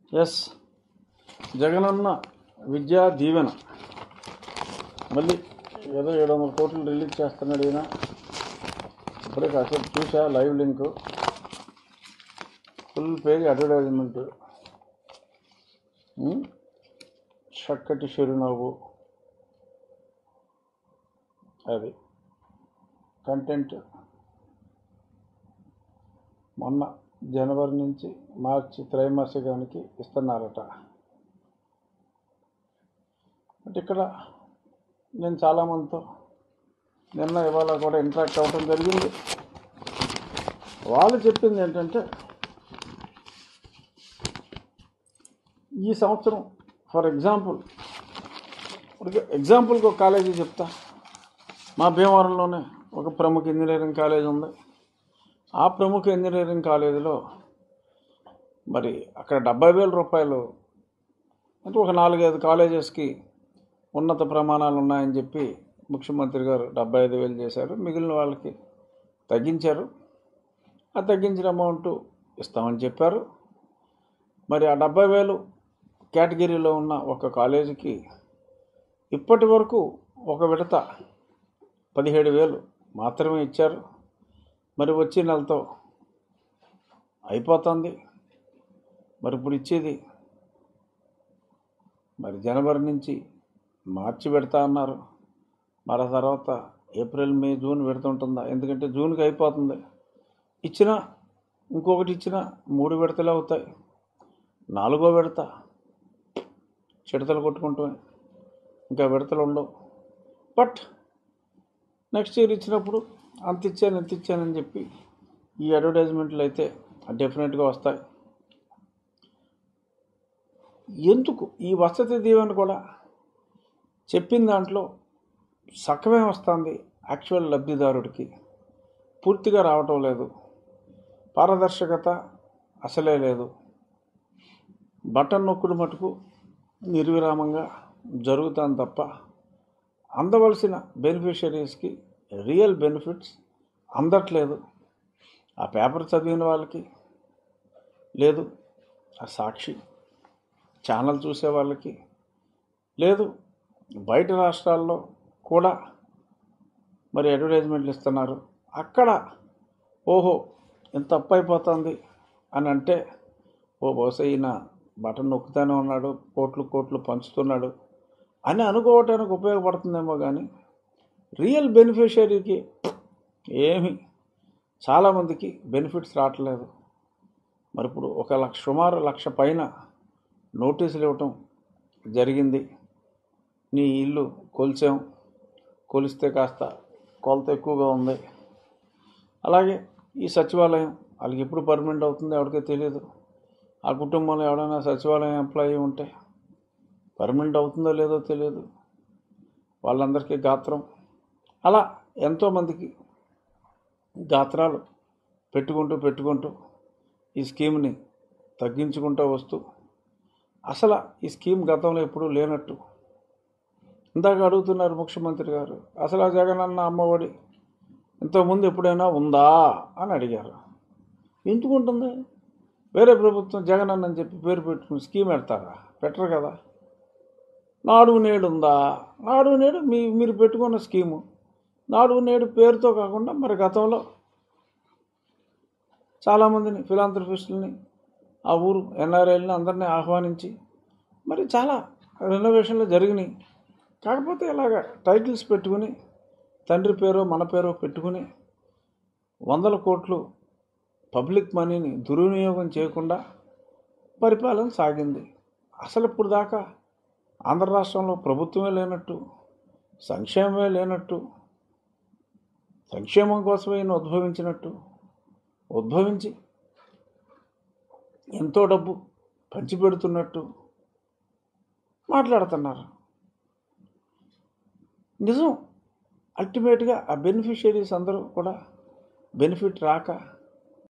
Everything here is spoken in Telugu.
ఎస్ జగనన్న విద్యా దీవెన మళ్ళీ ఏదో ఏడు వందల కోట్లు రిలీజ్ చేస్తున్నాడు ఈయన ఇప్పుడే కాసేపు చూసా live link full page advertisement ఉమ్, చక్కటి చిరునవ్వు అది కంటెంట్ మొన్న జనవరి నుంచి మార్చి త్రైమాసికానికి ఇస్తున్నారట అంటే ఇక్కడ నేను చాలామందితో నిన్న ఇవాళ కూడా ఇంటరాక్ట్ అవ్వడం జరిగింది వాళ్ళు చెప్పింది ఏంటంటే ఈ సంవత్సరం ఫర్ ఎగ్జాంపుల్ ఇప్పుడు ఎగ్జాంపుల్కి ఒక కాలేజీ చెప్తా మా భీమవరంలోనే ఒక ప్రముఖ ఇంజనీరింగ్ కాలేజ్ ఉంది ఆ ప్రముఖ ఇంజనీరింగ్ కాలేజీలో మరి అక్కడ డెబ్బై వేల రూపాయలు అంటే ఒక నాలుగైదు కాలేజెస్కి ఉన్నత ప్రమాణాలు ఉన్నాయని చెప్పి ముఖ్యమంత్రి గారు డెబ్బై ఐదు వేలు చేశారు మిగిలిన వాళ్ళకి తగ్గించారు ఆ తగ్గించిన అమౌంట్ ఇస్తామని చెప్పారు మరి ఆ డెబ్బై వేలు కేటగిరీలో ఉన్న ఒక కాలేజీకి ఇప్పటి వరకు ఒక విడత పదిహేడు వేలు మాత్రమే ఇచ్చారు మరి వచ్చే నెలతో అయిపోతుంది మరి ఇప్పుడు ఇచ్చేది మరి జనవరి నుంచి మార్చి పెడతా అన్నారు మరి ఆ తర్వాత ఏప్రిల్ మే జూన్ పెడుతుంటుందా ఎందుకంటే జూన్కి అయిపోతుంది ఇచ్చిన ఇంకొకటి ఇచ్చిన మూడు విడతలే అవుతాయి నాలుగో విడత చిడతలు కొట్టుకుంటామే ఇంకా విడతలు ఉండవు బట్ నెక్స్ట్ ఇయర్ ఇచ్చినప్పుడు అంత ఇచ్చాను ఎంత ఇచ్చానని చెప్పి ఈ అడ్వర్టైజ్మెంట్లు అయితే డెఫినెట్గా వస్తాయి ఎందుకు ఈ వసతి దీవెన కూడా చెప్పిన దాంట్లో సగమే వస్తుంది యాక్చువల్ లబ్ధిదారుడికి పూర్తిగా రావటం లేదు పారదర్శకత అసలే లేదు బటన్ నొక్కుడు మటుకు నిర్విరామంగా జరుగుతాను తప్ప అందవలసిన బెనిఫిషరీస్కి రియల్ బెనిఫిట్స్ అందట్లేదు ఆ పేపర్ చదివిన వాళ్ళకి లేదు ఆ సాక్షి ఛానల్ చూసే వాళ్ళకి లేదు బయట రాష్ట్రాల్లో కూడా మరి అడ్వర్టైజ్మెంట్లు ఇస్తున్నారు అక్కడ ఓహో ఇంత తప్పు అయిపోతుంది అని అంటే ఓ బహుశా ఈయన బటన్ నొక్కుతానే ఉన్నాడు కోట్లు కోట్లు పంచుతున్నాడు అని అనుకోవటానికి ఉపయోగపడుతుందేమో కానీ రియల్ బెనిఫిషరీకి ఏమి చాలామందికి బెనిఫిట్స్ రావట్లేదు మరి ఇప్పుడు ఒక లక్ష సుమారు లక్ష పైన నోటీసులు ఇవ్వటం జరిగింది నీ ఇల్లు కొలిచాం కొలిస్తే కాస్త కొలత ఎక్కువగా ఉంది అలాగే ఈ సచివాలయం వాళ్ళకి ఎప్పుడు పర్మనెంట్ అవుతుందో ఎవరికీ తెలియదు ఆ కుటుంబంలో ఎవడైనా సచివాలయం ఎంప్లాయీ ఉంటే పర్మనెంట్ అవుతుందో లేదో తెలియదు వాళ్ళందరికీ గాత్రం అలా ఎంతోమందికి గాత్రాలు పెట్టుకుంటూ పెట్టుకుంటూ ఈ స్కీమ్ని తగ్గించుకుంటూ వస్తూ అసలు ఈ స్కీమ్ గతంలో ఎప్పుడూ లేనట్టు ఇందాక అడుగుతున్నారు ముఖ్యమంత్రి గారు అసలు ఆ జగనన్న అమ్మఒడి ఇంతకుముందు ఎప్పుడైనా ఉందా అని అడిగారు ఎందుకు ఉంటుంది వేరే ప్రభుత్వం జగనన్న అని చెప్పి పేరు పెట్టుకుని స్కీమ్ పెడతారా పెట్టరు కదా నాడు నేడు ఉందా నాడు నేడు మీ మీరు పెట్టుకున్న స్కీము నాడు నేడు పేరుతో కాకుండా మరి గతంలో చాలామందిని ఫిలాంథ్రఫిస్టులని ఆ ఊరు ఎన్ఆర్ఐలని అందరినీ ఆహ్వానించి మరి చాలా రెనోవేషన్లు జరిగినాయి కాకపోతే ఇలాగ టైటిల్స్ పెట్టుకుని తండ్రి పేరో మన పేరో పెట్టుకుని వందల కోట్లు పబ్లిక్ మనీని దుర్వినియోగం చేయకుండా పరిపాలన సాగింది అసలు ఇప్పుడు దాకా ఆంధ్ర రాష్ట్రంలో ప్రభుత్వమే లేనట్టు సంక్షేమమే లేనట్టు సంక్షేమం కోసమే ఈయన ఉద్భవించినట్టు ఉద్భవించి ఎంతో డబ్బు పంచిపెడుతున్నట్టు మాట్లాడుతున్నారు నిజం అల్టిమేట్గా ఆ బెనిఫిషరీస్ అందరూ కూడా బెనిఫిట్ రాక